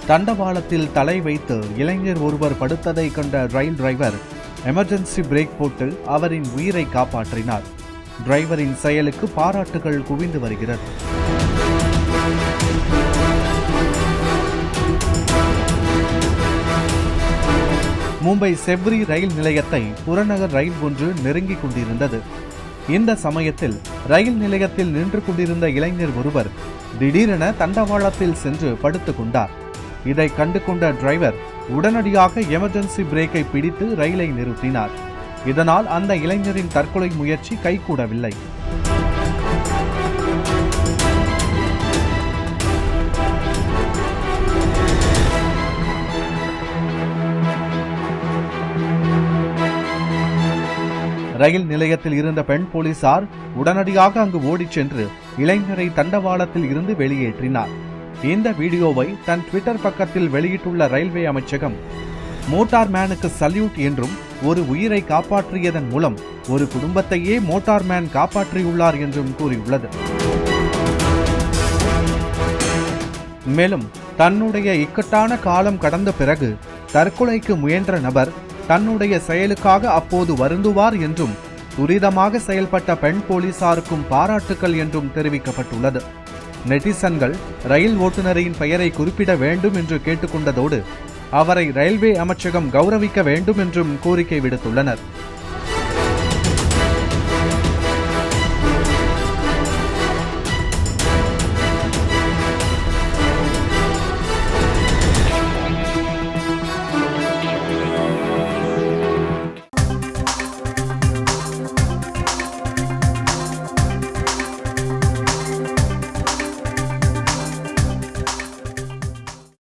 தண்டவாளத்தில் தலை வைத்து இளைஞர் ஒருவர் படுத்ததை கண்ட ரயில் டிரைவர் எமர்ஜென்சி பிரேக் போட்டு அவரின் உயிரை காப்பாற்றினார் டிரைவரின் செயலுக்கு பாராட்டுகள் குவிந்து வருகிறது மும்பை செவ்ரி ரயில் நிலையத்தை புறநகர் ரயில் ஒன்று நெருங்கிக் கொண்டிருந்தது இந்த சமயத்தில் ரயில் நிலையத்தில் நின்று கொண்டிருந்த இளைஞர் ஒருவர் திடீரென தண்டவாளத்தில் சென்று படுத்துக் கொண்டார் இதை கண்டு கொண்ட டிரைவர் உடனடியாக எமர்ஜென்சி பிரேக்கை பிடித்து ரயிலை நிறுத்தினார் இதனால் அந்த இளைஞரின் தற்கொலை முயற்சி கைகூடவில்லை ரயில் நிலையத்தில் இருந்த பெண் போலீசார் உடனடியாக அங்கு ஓடிச் சென்று இளைஞரை தண்டவாளத்தில் இருந்து வெளியேற்றினார் இந்த வீடியோவை தன் ட்விட்டர் பக்கத்தில் வெளியிட்டுள்ள ரயில்வே அமைச்சகம் மோட்டார் மேனுக்கு சல்யூட் என்றும் ஒரு உயிரை காப்பாற்றியதன் மூலம் ஒரு குடும்பத்தையே மோட்டார் மேன் காப்பாற்றியுள்ளார் என்றும் கூறியுள்ளது மேலும் தன்னுடைய இக்கட்டான காலம் கடந்த பிறகு தற்கொலைக்கு முயன்ற நபர் தன்னுடைய செயலுக்காக அப்போது வருந்துவார் என்றும் துரிதமாக செயல்பட்ட பெண் போலீசாருக்கும் பாராட்டுக்கள் என்றும் தெரிவிக்கப்பட்டுள்ளது நெட்டிசன்கள் ரயில் ஓட்டுநரின் பெயரை குறிப்பிட வேண்டும் என்று கேட்டுக்கொண்டதோடு அவரை ரயில்வே அமைச்சகம் கௌரவிக்க வேண்டும் என்றும் கோரிக்கை விடுத்துள்ளனர்